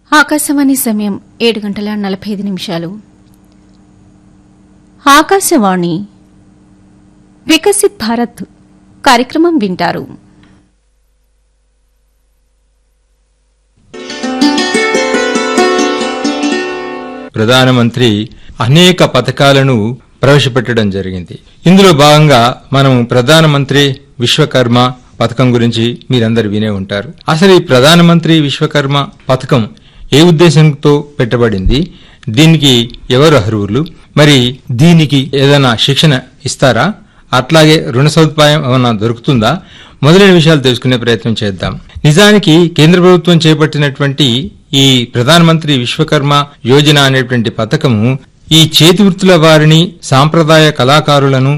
ఆకాశవాణి సమయం ఏడు గంటల నలభై ఐదు నిమిషాలు ఆకాశవాణి వికసిత్ భారత్ కార్యక్రమం వింటారు ప్రధానమంత్రి అనేక పథకాలను ప్రవేశపెట్టడం జరిగింది ఇందులో భాగంగా మనం ప్రధానమంత్రి విశ్వకర్మ పథకం గురించి మీరందరూ వినే ఉంటారు అసలు ఈ ప్రధానమంత్రి విశ్వకర్మ పథకం ఏ ఉద్దేశంతో పెట్టబడింది దీనికి ఎవరు అర్హులు మరి దీనికి ఏదైనా శిక్షణ ఇస్తారా అట్లాగే రుణ సదుపాయం ఏమన్నా దొరుకుతుందా మొదలైన విషయాలు తెలుసుకునే ప్రయత్నం చేద్దాం నిజానికి కేంద్ర ప్రభుత్వం చేపట్టినటువంటి ఈ ప్రధానమంత్రి విశ్వకర్మ యోజన అనేటువంటి పథకము ఈ చేతి వృత్తుల వారిని సాంప్రదాయ కళాకారులను